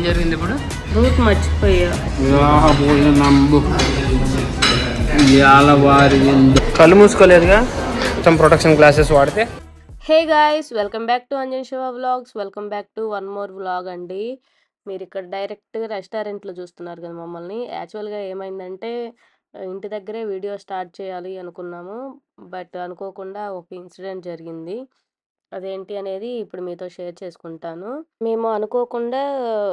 జరిగింది ఇప్పుడు రూట్ మర్చిపోయా వివాహ భోజనంబు ఇవాళ వారి కళ్ళు మూసుకోలేదుగా కొంచెం ప్రొటెక్షన్ గ్లాసెస్ వాడితే hey guys welcome back to Anjan Siva vlogs welcome back to one more vlog అండి మీరు ఇక్కడ డైరెక్ట్ రెస్టారెంట్లో చూస్తున్నారు కదా మమ్మల్ని యాక్చువల్గా ఏమైందంటే ఇంటి దగ్గరే వీడియో స్టార్ట్ చేయాలి అనుకున్నాము బట్ అనుకోకుండా ఒక ఇన్సిడెంట్ జరిగింది అదేంటి అనేది ఇప్పుడు మీతో షేర్ చేసుకుంటాను మేము అనుకోకుండా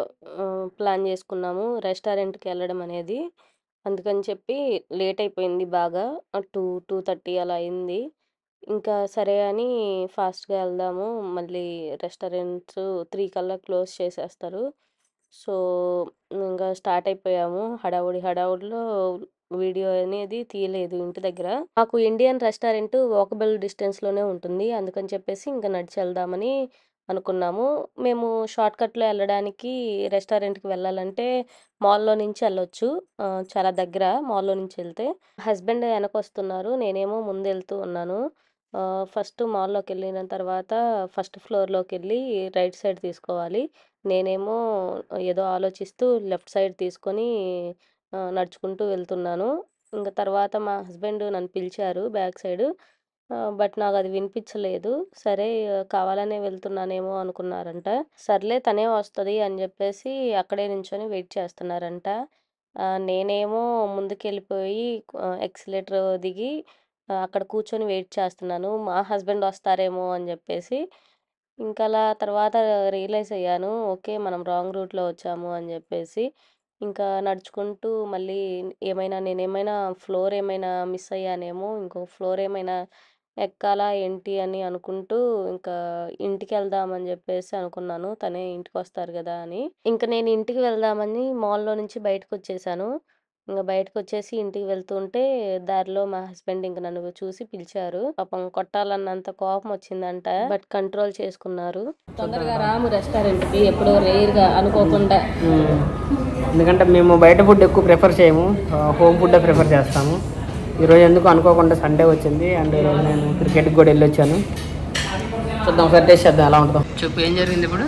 ప్లాన్ చేసుకున్నాము రెస్టారెంట్కి వెళ్ళడం అనేది అందుకని చెప్పి లేట్ అయిపోయింది బాగా టూ టూ థర్టీ అలా అయింది ఇంకా సరే అని ఫాస్ట్గా వెళ్దాము మళ్ళీ రెస్టారెంట్స్ త్రీ కల్లా క్లోజ్ చేసేస్తారు సో ఇంకా స్టార్ట్ అయిపోయాము హడావుడి హడావుడిలో వీడియో అనేది తీయలేదు ఇంటి దగ్గర మాకు ఇండియన్ రెస్టారెంట్ వాకబుల్ డిస్టెన్స్లోనే ఉంటుంది అందుకని చెప్పేసి ఇంకా నడిచి వెళ్దామని అనుకున్నాము మేము షార్ట్ కట్లో వెళ్ళడానికి రెస్టారెంట్కి వెళ్ళాలంటే మాల్లో నుంచి వెళ్ళొచ్చు ఆ, చాలా దగ్గర మాల్లో నుంచి వెళ్తే హస్బెండ్ వెనక వస్తున్నారు నేనేమో ముందు వెళ్తూ ఉన్నాను ఆ, ఫస్ట్ మాల్లోకి వెళ్ళిన తర్వాత ఫస్ట్ ఫ్లోర్లోకి వెళ్ళి రైట్ సైడ్ తీసుకోవాలి నేనేమో ఏదో ఆలోచిస్తూ లెఫ్ట్ సైడ్ తీసుకొని ఆ, నడుచుకుంటూ వెళ్తున్నాను ఇంకా తర్వాత మా హస్బెండ్ నన్ను పిలిచారు బ్యాక్ సైడ్ బట్ నాకు అది వినిపించలేదు సరే ఆ, కావాలనే వెళ్తున్నానేమో అనుకున్నారంట సర్లే తనే వస్తుంది అని చెప్పేసి అక్కడే నించొని వెయిట్ చేస్తున్నారంట ఆ, నేనేమో ముందుకెళ్ళిపోయి ఎక్సిలేటర్ దిగి ఆ, అక్కడ కూర్చొని వెయిట్ చేస్తున్నాను మా హస్బెండ్ వస్తారేమో అని చెప్పేసి ఇంకా అలా తర్వాత రియలైజ్ అయ్యాను ఓకే మనం రాంగ్ రూట్లో వచ్చాము అని చెప్పేసి ఇంకా నడుచుకుంటూ మళ్ళీ ఏమైనా నేనేమైనా ఫ్లోర్ ఏమైనా మిస్ అయ్యానేమో ఇంకో ఫ్లోర్ ఏమైనా ఎక్కాలా ఏంటి అని అనుకుంటూ ఇంకా ఇంటికి వెళ్దామని చెప్పేసి అనుకున్నాను తనే ఇంటికి వస్తారు కదా అని ఇంకా నేను ఇంటికి వెళ్దామని మాల్లో నుంచి బయటకు వచ్చేసాను ఇంకా బయటకు వచ్చేసి ఇంటికి వెళ్తుంటే దారిలో మా హస్బెండ్ ఇంక నన్ను చూసి పిలిచారు పాపం కొట్టాలన్నంత కోపం వచ్చిందంట బట్ కంట్రోల్ చేసుకున్నారు తొందరగా రాము రెస్టారెంట్ కి ఎప్పుడో రేర్ గా అనుకోకుండా ఎందుకంటే మేము బయట ఫుడ్ ఎక్కువ ప్రిఫర్ చేయము హోమ్ ఫుడ్ ప్రిఫర్ చేస్తాము ఈరోజు ఎందుకు అనుకోకుండా సండే వచ్చింది అండ్ ఈరోజు నేను క్రికెట్కి కూడా వెళ్ళి వచ్చాను చూద్దాం ఒకసారి టేస్ట్ చేద్దాం ఎలా ఉంటుందో చెప్పు ఏం జరిగింది ఇప్పుడు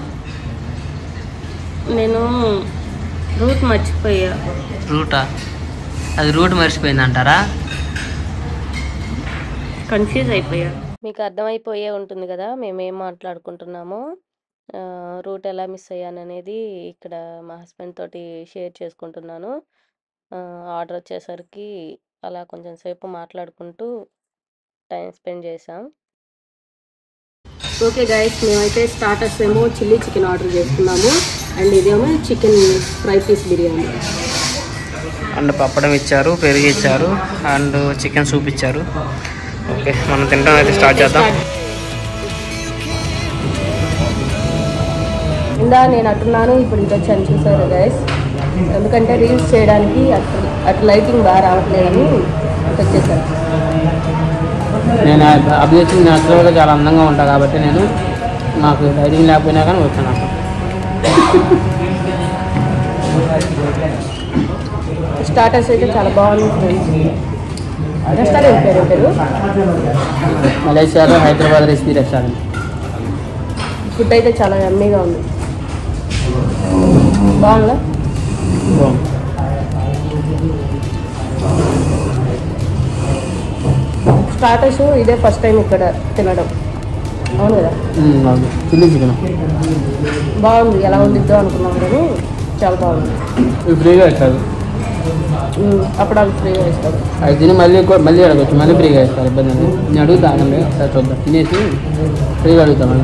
నేను రూట్ మర్చిపోయా రూటా అది రూట్ మర్చిపోయింది అంటారా కన్ఫ్యూజ్ అయిపోయా మీకు అర్థమైపోయే ఉంటుంది కదా మేము ఏం మాట్లాడుకుంటున్నామో ఆ, రూట్ ఎలా మిస్ అయ్యాను అనేది ఇక్కడ మా హస్బెండ్ తోటి షేర్ చేసుకుంటున్నాను ఆ, ఆర్డర్ వచ్చేసరికి అలా కొంచెం సేపు మాట్లాడుకుంటూ టైం స్పెండ్ చేసాం ఓకే గైస్ మేమైతే స్టార్టర్స్ ఏమో చిల్లీ చికెన్ ఆర్డర్ చేసుకున్నాము అండ్ ఇదేమో chicken fry piece biryani and pappadam ఇచ్చారు పెరుగు ఇచ్చారు అండ్ చికెన్ సూప్ ఇచ్చారు ఓకే మనం తినడం అయితే స్టార్ట్ చేద్దాం ఇందా నేను అట్టున్నాను ఇప్పుడు ఇటు వచ్చాను చూసారు గైస్ ఎందుకంటే రీల్స్ చేయడానికి అటు అటు లైటింగ్ బాగా రావట్లేదని ఇటు వచ్చేసాను నేను అభిజిత్ నేచురల్గా చాలా అందంగా ఉంటాను కాబట్టి నేను నాకు ధైర్యం లేకపోయినా కానీ వచ్చాను అక్కడ స్టార్టర్స్ అయితే చాలా బాగుంది ఫ్రెండ్స్ రెస్టారెంట్ పేరు పేరు మలేషియాలో హైదరాబాద్ రెసిపీ రెస్టారెంట్ ఫుడ్ అయితే చాలా యమ్మీగా ఉంది బాగుందా స్టార్టర్స్ ఇదే ఫస్ట్ టైం ఇక్కడ తినడం అవును కదా చిల్లీ చికెన్ బాగుంది ఎలా ఉండిద్దో అనుకున్నాం కానీ చాలా బాగుంది ఇవి ఫ్రీగా ఇస్తారు ఉమ్, అప్పుడు అది ఫ్రీగా ఇస్తారు అది తిని మళ్ళీ కొ- మళ్ళీ అడగచ్చు మళ్ళీ ఫ్రీగా ఇస్తారు ఇబ్బంది లేదు నేను అడుగుతానండి ఒకసారి చూద్దాం తినేసి ఫ్రీగా అడుగుతాం మళ్ళీ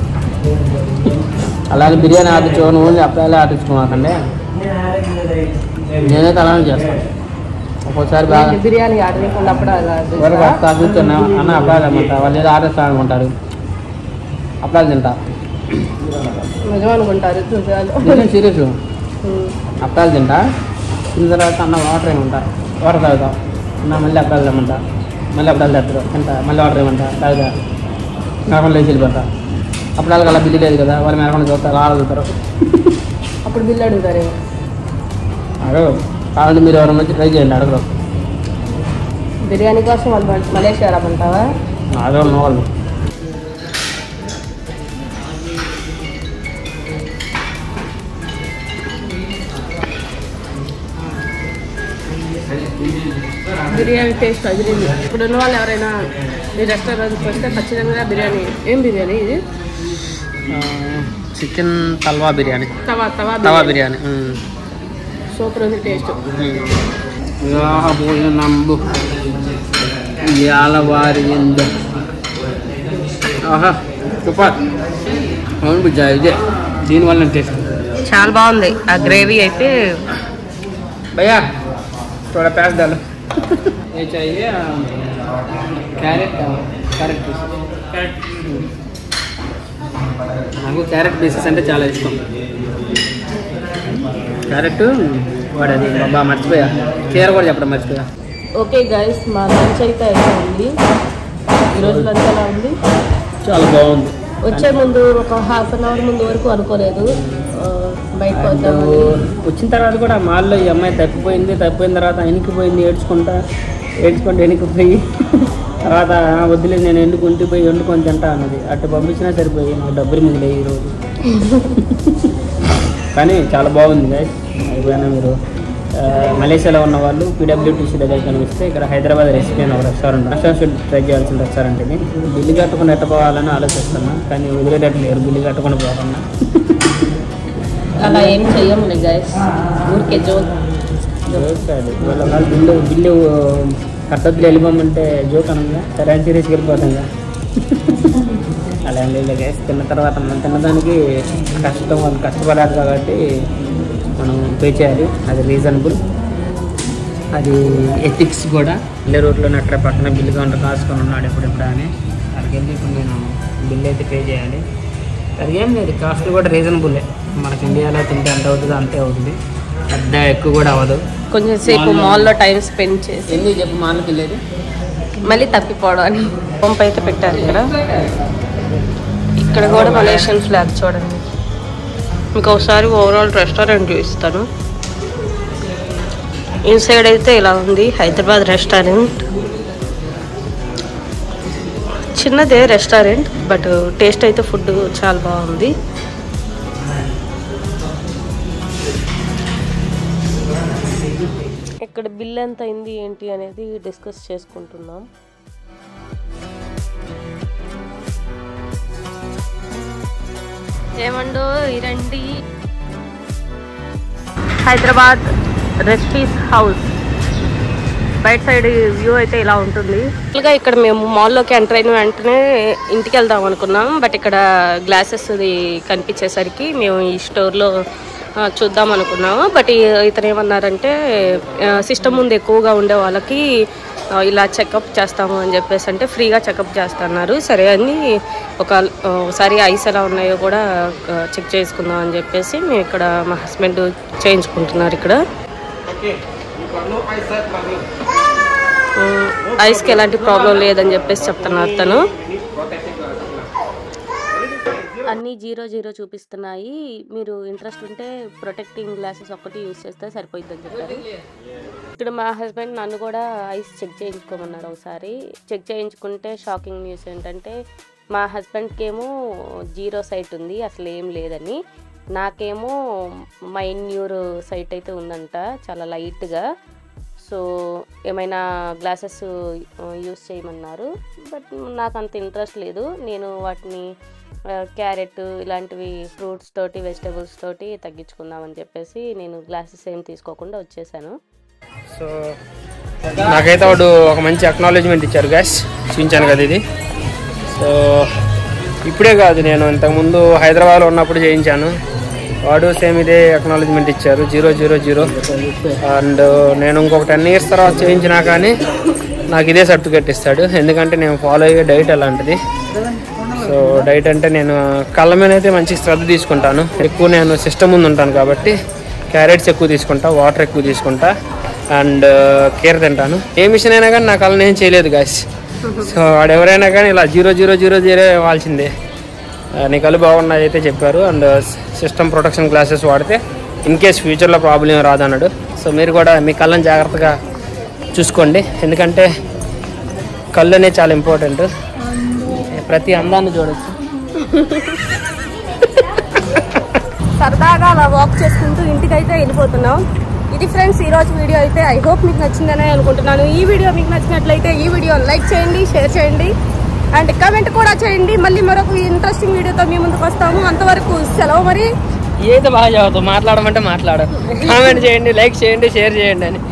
అలాగే బిర్యానీ ఆర్డర్ చూడండి ఓన్లీ అప్పాలే ఆర్డర్ ఇచ్చుకోమాకండి నేనైతే అలానే చేస్తాను ఒక్కోసారి బాగా ఏంటి, బిర్యానీ ఆర్డర్ చేయకుండా అప్పుడు అలా ఎవరికి వస్తా కూర్చున్నా అన్న అప్పాలు తెమ్మంటా వాళ్ళు ఏదో ఆర్డర్ ఇస్తారనుకుంటారు అప్పాలు తింటా నిజం అనుకుంటారు చూసాను నేను సీరియస్ ఉమ్, అప్పాలు తింటా తిన్న తర్వాత అన్న వాటర్ ఏమంటా వాటర్ తాగుతాం అన్న మళ్ళీ అప్పాలు తెమ్మంటా మళ్ళీ అప్పాలు తెస్తారు తింటా మళ్ళీ వాటర్ ఏమంటా తాగుతా కాకుండా లేచి వెళ్ళిపోతా అప్పుడు అలా బిల్లు లేదు కదా వాళ్ళు మేరకుండా చూస్తారు అలా చూస్తారు అప్పుడు బిల్లు అడుగుతారేమో అడగ కావాలంటే మీరు ఎవరైనా వచ్చి ట్రై చేయండి అడగరు బిర్యానీ కోసం వాళ్ళు మన- మలేషియా రమ్మంటావా అడగరు వాళ్ళు బిర్యానీ టేస్ట్ అదిరింది ఇప్పుడు ఉన్న వాళ్ళు ఎవరైనా ఈ రెస్టారెంట్కి వస్తే ఖచ్చితంగా బిర్యానీ ఏం బిర్యానీ ఇది చికెన్ తల్వా బిర్యానీ తవా తవా తవా బిర్యానీ మ్మ్. సూపర్ ఉంది టేస్ట్ నంబు వారి ఎందు ఆహా సూపర్ అవును బుజ్జ ఇదే దీనివల్ల టేస్ట్ చాలా బాగుంది ఆ గ్రేవీ అయితే भैया थोड़ा प्याज डालो ये चाहिए कैरेट कैरेट నాకు క్యారెట్ పీసెస్ అంటే చాలా ఇష్టం క్యారెట్ వాడది బాగా మర్చిపోయా చీర కూడా చెప్పడం మర్చిపోయా ఓకే గైస్ మా లంచ్ అయితే అయిపోయింది ఈరోజు లంచ్ ఎలా ఉంది చాలా బాగుంది వచ్చే ముందు ఒక హాఫ్ అన్ అవర్ ముందు వరకు అనుకోలేదు ఆ, బయటకు అండ్ వద్దామని వచ్చిన తర్వాత కూడా మాల్లో ఈ అమ్మాయి తప్పిపోయింది తప్పిపోయిన తర్వాత వెనక్కిపోయింది ఏడ్చుకుంటా ఏడ్చుకుంటూ వెనక్కిపోయి తర్వాత "ఆ, వద్దులే నేను ఎందుకు ఇంటికి పోయి వండుకొని తింటా అన్నది అటు పంపించినా సరిపోయి నాకు డబ్బులు మిగిలాయి ఈరోజు కానీ చాలా బాగుంది గైస్ అయిపోయినా మీరు ఆ, మలేషియాలో ఉన్న వాళ్ళు పీడబ్ల్యూటీసీ దగ్గర కనిపిస్తే ఇక్కడ హైదరాబాద్ రెసిపీ అని ఒక రెస్టారెంట్ రెస్టారెంట్ ట్రై చేయాల్సిన రెస్టారెంట్ ఇది బిల్లు కట్టుకుని ఎట్టపోవాలని ఆలోచిస్తున్నా కానీ వదిలేటట్టు లేరు బిల్లు కట్టుకుని పోతున్నా అలా ఏం చెయ్యము గైస్ ఊరికే జోక్ జోక్ కాదు వాళ్ళ వాళ్ళు బిల్లు బిల్లు కట్టొద్దులు వెళ్ళిపోమంటే జోక్ అనగా సరే అని సీరియస్కి వెళ్ళిపోతాంగా అలా ఏం లేదు గ్యాస్ తిన్న తర్వాత మనం తినడానికి కష్టం వాళ్ళు కష్టపడారు కాబట్టి మనం పే చేయాలి అది రీజనబుల్ అది ఎథిక్స్ కూడా ఇళ్ళ రోడ్లో అక్కడ పక్కన బిల్లు కౌంటర్ కాసుకొని ఉన్నాడు ఎప్పుడెప్పుడు అని అక్కడికి వెళ్ళి ఇప్పుడు నేను బిల్ అయితే పే చేయాలి అది ఏం లేదు కాస్ట్ కూడా రీజనబుల్లే మనకి ఇండియాలో తింటే ఎంత అవుతుందో అంతే అవుతుంది పెద్ద ఎక్కువ కూడా అవ్వదు కొంచెం సేపు మాల్లో టైం స్పెండ్ చేసి ఎందుకు చెప్పు మాలకు వెళ్ళేది మళ్ళీ తప్పిపోవడం అని పంప్ అయితే పెట్టారు ఇక్కడ ఇక్కడ కూడా మలేషియన్ ఫ్లాగ్ చూడండి మీకు ఒకసారి ఓవరాల్ రెస్టారెంట్ చూపిస్తాను ఇన్సైడ్ అయితే ఇలా ఉంది హైదరాబాద్ రెస్టారెంట్ చిన్నదే రెస్టారెంట్ బట్ టేస్ట్ అయితే ఫుడ్ చాలా బాగుంది ఇక్కడ బిల్ ఎంత అయింది ఏంటి అనేది డిస్కస్ చేసుకుంటున్నాం ఏమండో ఈ రండి హైదరాబాద్ రెసిపీస్ హౌస్ బయట సైడ్ వ్యూ అయితే ఇలా ఉంటుంది యాక్చువల్గా ఇక్కడ మేము మాల్లోకి ఎంటర్ అయిన వెంటనే ఇంటికి వెళ్దాం అనుకున్నాం బట్ ఇక్కడ గ్లాసెస్ కనిపించేసరికి మేము ఈ స్టోర్లో ఆ, చూద్దాం అనుకున్నాము బట్ ఈ- ఇతను ఏమన్నారంటే సిస్టమ్ ముందు ఎక్కువగా ఉండే వాళ్ళకి ఆ, ఇలా చెకప్ చేస్తాము అని చెప్పేసి అంటే ఫ్రీగా చెకప్ చేస్తున్నారు సరే అని ఒక ఆ, ఒకసారి ఐస్ ఎలా ఉన్నాయో కూడా చెక్ చేసుకుందాం అని చెప్పేసి మేము ఇక్కడ మా హస్బెండ్ చేయించుకుంటున్నారు ఇక్కడ ఉమ్, ఐస్కి ఎలాంటి ప్రాబ్లం లేదని చెప్పేసి చెప్తున్నారు తను అన్నీ జీరో జీరో చూపిస్తున్నాయి మీరు ఇంట్రెస్ట్ ఉంటే ప్రొటెక్టింగ్ గ్లాసెస్ ఒక్కటి యూస్ చేస్తే సరిపోయిద్దని చెప్పారు ఇక్కడ మా హస్బెండ్ నన్ను కూడా ఐస్ చెక్ చేయించుకోమన్నారు ఒకసారి చెక్ చేయించుకుంటే షాకింగ్ న్యూస్ ఏంటంటే మా హస్బెండ్కి ఏమో జీరో సైట్ ఉంది అసలు ఏం లేదని నాకేమో మైన్యూర్ సైట్ అయితే ఉందంట చాలా లైట్గా సో ఏమైనా గ్లాసెస్ యూస్ చేయమన్నారు బట్ నాకు అంత ఇంట్రెస్ట్ లేదు నేను వాటిని క్యారెట్ ఇలాంటివి ఫ్రూట్స్ తోటి వెజిటేబుల్స్ తోటి తగ్గించుకుందామని చెప్పేసి నేను గ్లాసెస్ ఏం తీసుకోకుండా వచ్చేసాను సో నాకైతే వాడు ఒక మంచి అక్నాలెడ్జ్మెంట్ ఇచ్చారు గ్యాస్ చూపించాను కదా ఇది సో ఇప్పుడే కాదు నేను ఇంతకుముందు హైదరాబాద్లో ఉన్నప్పుడు చేయించాను వాడు సేమ్ ఇదే అక్నాలెడ్జ్మెంట్ ఇచ్చారు జీరో జీరో జీరో అండ్ నేను ఇంకొక టెన్ ఇయర్స్ తర్వాత చేయించినా కానీ నాకు ఇదే సర్టిఫికేట్ ఇస్తాడు ఎందుకంటే నేను ఫాలో అయ్యే డైట్ అలాంటిది సో డైట్ అంటే నేను కళ్ళ మీద అయితే మంచి శ్రద్ధ తీసుకుంటాను ఎక్కువ నేను సిస్టమ్ ముందు ఉంటాను కాబట్టి క్యారెట్స్ ఎక్కువ తీసుకుంటా వాటర్ ఎక్కువ తీసుకుంటా అండ్ కేర్ తింటాను ఏ మిషన్ అయినా కానీ నా కళ్ళ నేను చేయలేదు గాయస్ సో వాడు ఎవరైనా కానీ ఇలా జీరో జీరో జీరో జీరో ఇవ్వాల్సిందే ఆ, నీ కళ్ళు బాగున్నాయి అయితే చెప్పారు అండ్ సిస్టమ్ ప్రొటెక్షన్ గ్లాసెస్ వాడితే ఇన్ కేస్ ఫ్యూచర్లో ప్రాబ్లం రాదన్నాడు సో మీరు కూడా మీ కళ్ళని జాగ్రత్తగా చూసుకోండి ఎందుకంటే కళ్ళు అనేది చాలా ఇంపార్టెంట్ ప్రతి అందాన్ని చూడొచ్చు సరదాగా అలా వాక్ చేసుకుంటూ ఇంటికైతే వెళ్ళిపోతున్నాం ఇది ఫ్రెండ్స్ ఈ రోజు వీడియో అయితే ఐ హోప్ మీకు నచ్చిందని అనుకుంటున్నాను ఈ వీడియో మీకు నచ్చినట్లయితే ఈ వీడియో లైక్ చేయండి షేర్ చేయండి అండ్ కమెంట్ కూడా చేయండి మళ్ళీ మరొక ఇంట్రెస్టింగ్ వీడియోతో మీ ముందుకు వస్తాము అంతవరకు సెలవు మరి ఏదో బాగా చదువుతావు మాట్లాడమంటే మాట్లాడు కామెంట్ చేయండి లైక్ చేయండి షేర్ చేయండి అని